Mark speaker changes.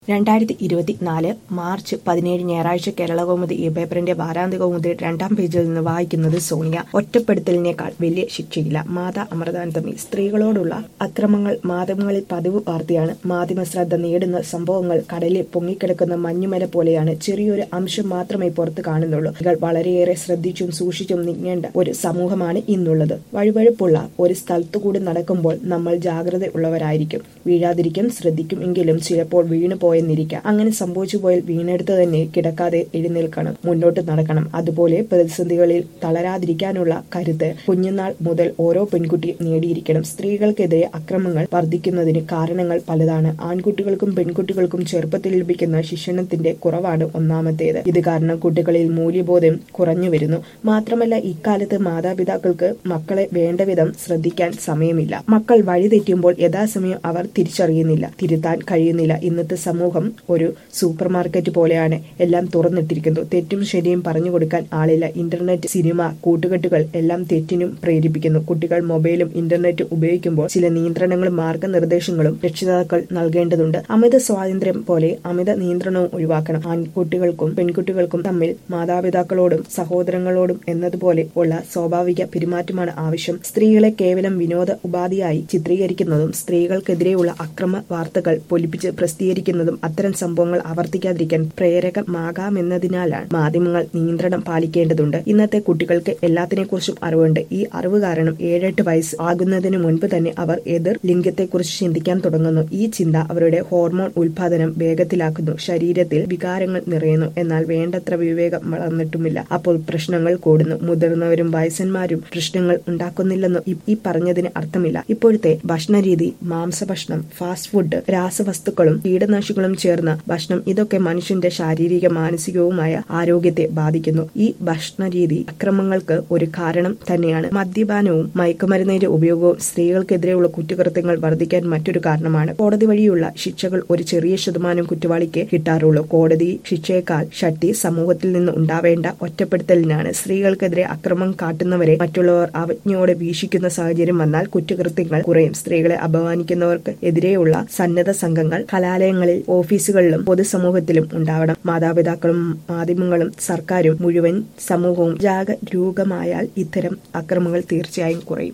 Speaker 1: രണ്ടായിരത്തി ഇരുപത്തിനാല് മാർച്ച് പതിനേഴ് ഞായറാഴ്ച കേരളകൗമുദി ഈ പേപ്പറിന്റെ വാരാന്ത്യ കൗമുദി രണ്ടാം പേജിൽ നിന്ന് വായിക്കുന്നത് സോണിയ ഒറ്റപ്പെടുത്തലിനേക്കാൾ വലിയ ശിക്ഷയില്ല മാതാ അമൃതാനന്ദമി സ്ത്രീകളോടുള്ള അക്രമങ്ങൾ മാധ്യമങ്ങളിൽ പതിവ് വാർത്തയാണ് മാധ്യമ ശ്രദ്ധ നേടുന്ന സംഭവങ്ങൾ കടലിൽ പൊങ്ങിക്കിടക്കുന്ന മഞ്ഞുമല പോലെയാണ് ചെറിയൊരു അംശം മാത്രമേ പുറത്തു കാണുന്നുള്ളൂ ഇകൾ വളരെയേറെ ശ്രദ്ധിച്ചും സൂക്ഷിച്ചും നീങ്ങേണ്ട ഒരു സമൂഹമാണ് ഇന്നുള്ളത് വഴുവഴുപ്പുള്ള ഒരു സ്ഥലത്തുകൂടി നടക്കുമ്പോൾ നമ്മൾ ജാഗ്രത ഉള്ളവരായിരിക്കും വീഴാതിരിക്കും ശ്രദ്ധിക്കും എങ്കിലും ചിലപ്പോൾ വീണു പോയെന്നിരിക്കാം അങ്ങനെ സംഭവിച്ചു പോയാൽ വീണെടുത്ത് തന്നെ കിടക്കാതെ എഴുന്നേൽക്കണം മുന്നോട്ട് നടക്കണം അതുപോലെ പ്രതിസന്ധികളിൽ തളരാതിരിക്കാനുള്ള കരുത്ത് കുഞ്ഞുനാൾ മുതൽ ഓരോ പെൺകുട്ടിയും നേടിയിരിക്കണം സ്ത്രീകൾക്കെതിരെ അക്രമങ്ങൾ വർദ്ധിക്കുന്നതിന് കാരണങ്ങൾ പലതാണ് ആൺകുട്ടികൾക്കും പെൺകുട്ടികൾക്കും ചെറുപ്പത്തിൽ ലഭിക്കുന്ന ശിക്ഷണത്തിന്റെ കുറവാണ് ഒന്നാമത്തേത് ഇത് കാരണം കുട്ടികളിൽ മൂല്യബോധം കുറഞ്ഞു വരുന്നു മാത്രമല്ല ഇക്കാലത്ത് മാതാപിതാക്കൾക്ക് മക്കളെ വേണ്ടവിധം ശ്രദ്ധിക്കാൻ സമയമില്ല മക്കൾ വഴിതെറ്റുമ്പോൾ യഥാസമയം അവർ തിരിച്ചറിയുന്നില്ല തിരുത്താൻ കഴിയുന്നില്ല ഇന്നത്തെ സമൂഹം ഒരു സൂപ്പർ മാർക്കറ്റ് പോലെയാണ് എല്ലാം തുറന്നിട്ടിരിക്കുന്നു തെറ്റും ശരിയും പറഞ്ഞു കൊടുക്കാൻ ആളില്ല ഇന്റർനെറ്റ് സിനിമ കൂട്ടുകെട്ടുകൾ എല്ലാം തെറ്റിനും പ്രേരിപ്പിക്കുന്നു കുട്ടികൾ മൊബൈലും ഇന്റർനെറ്റും ഉപയോഗിക്കുമ്പോൾ ചില നിയന്ത്രണങ്ങളും മാർഗനിർദ്ദേശങ്ങളും രക്ഷിതാക്കൾ നൽകേണ്ടതുണ്ട് അമിത സ്വാതന്ത്ര്യം പോലെ അമിത നിയന്ത്രണവും ഒഴിവാക്കണം ആൺകുട്ടികൾക്കും പെൺകുട്ടികൾക്കും തമ്മിൽ മാതാപിതാക്കളോടും സഹോദരങ്ങളോടും എന്നതുപോലെ ഉള്ള സ്വാഭാവിക പെരുമാറ്റമാണ് ആവശ്യം സ്ത്രീകളെ കേവലം വിനോദ ഉപാധിയായി ചിത്രീകരിക്കുന്നതും സ്ത്രീകൾക്കെതിരെയുള്ള അക്രമ വാർത്തകൾ പൊലിപ്പിച്ച് പ്രസിദ്ധീകരിക്കുന്നതും അത്തരം സംഭവങ്ങൾ ആവർത്തിക്കാതിരിക്കാൻ പ്രേരകമാകാമെന്നതിനാലാണ് മാധ്യമങ്ങൾ നിയന്ത്രണം പാലിക്കേണ്ടതുണ്ട് ഇന്നത്തെ കുട്ടികൾക്ക് എല്ലാത്തിനെക്കുറിച്ചും അറിവുണ്ട് ഈ അറിവ് കാരണം ഏഴെട്ട് വയസ്സ് ആകുന്നതിന് മുൻപ് തന്നെ അവർ എതിർ ലിംഗത്തെക്കുറിച്ച് ചിന്തിക്കാൻ തുടങ്ങുന്നു ഈ ചിന്ത അവരുടെ ഹോർമോൺ ഉൽപാദനം വേഗത്തിലാക്കുന്നു ശരീരത്തിൽ വികാരങ്ങൾ നിറയുന്നു എന്നാൽ വേണ്ടത്ര വിവേകം വളർന്നിട്ടുമില്ല അപ്പോൾ പ്രശ്നങ്ങൾ കൂടുന്നു മുതിർന്നവരും വയസ്സന്മാരും പ്രശ്നങ്ങൾ ഉണ്ടാക്കുന്നില്ലെന്ന് ഈ പറഞ്ഞതിന് അർത്ഥമില്ല ഇപ്പോഴത്തെ ഭക്ഷണരീതി മാംസഭക്ഷണം ഫാസ്റ്റ് ഫുഡ് രാസവസ്തുക്കളും കീടനാശികളും ചേർന്ന ഭക്ഷണം ഇതൊക്കെ മനുഷ്യന്റെ ശാരീരിക മാനസികവുമായ ആരോഗ്യത്തെ ബാധിക്കുന്നു ഈ ഭക്ഷണരീതി അക്രമങ്ങൾക്ക് ഒരു കാരണം തന്നെയാണ് മദ്യപാനവും മയക്കുമരുന്നിന്റെ ഉപയോഗവും സ്ത്രീകൾക്കെതിരെയുള്ള കുറ്റകൃത്യങ്ങൾ വർദ്ധിക്കാൻ മറ്റൊരു കാരണമാണ് കോടതി വഴിയുള്ള ശിക്ഷകൾ ഒരു ചെറിയ ശതമാനം കുറ്റവാളിക്ക് കിട്ടാറുള്ളൂ കോടതി ശിക്ഷയേക്കാൾ ശക്തി സമൂഹത്തിൽ നിന്ന് ഉണ്ടാവേണ്ട ഒറ്റപ്പെടുത്തലിനാണ് സ്ത്രീകൾക്കെതിരെ അക്രമം കാട്ടുന്നവരെ മറ്റുള്ളവർ അവജ്ഞയോടെ വീക്ഷിക്കുന്ന സാഹചര്യം വന്നാൽ കുറ്റകൃത്യങ്ങൾ കുറയും സ്ത്രീകളെ അപമാനിക്കുന്നവർക്ക് എതിരെയുള്ള സന്നദ്ധ സംഘങ്ങൾ കലാലയങ്ങളിൽ ഓഫീസുകളിലും പൊതുസമൂഹത്തിലും ഉണ്ടാവണം മാതാപിതാക്കളും മാധ്യമങ്ങളും സർക്കാരും മുഴുവൻ സമൂഹവും ജാഗരൂകമായാൽ ഇത്തരം അക്രമങ്ങൾ തീർച്ചയായും കുറയും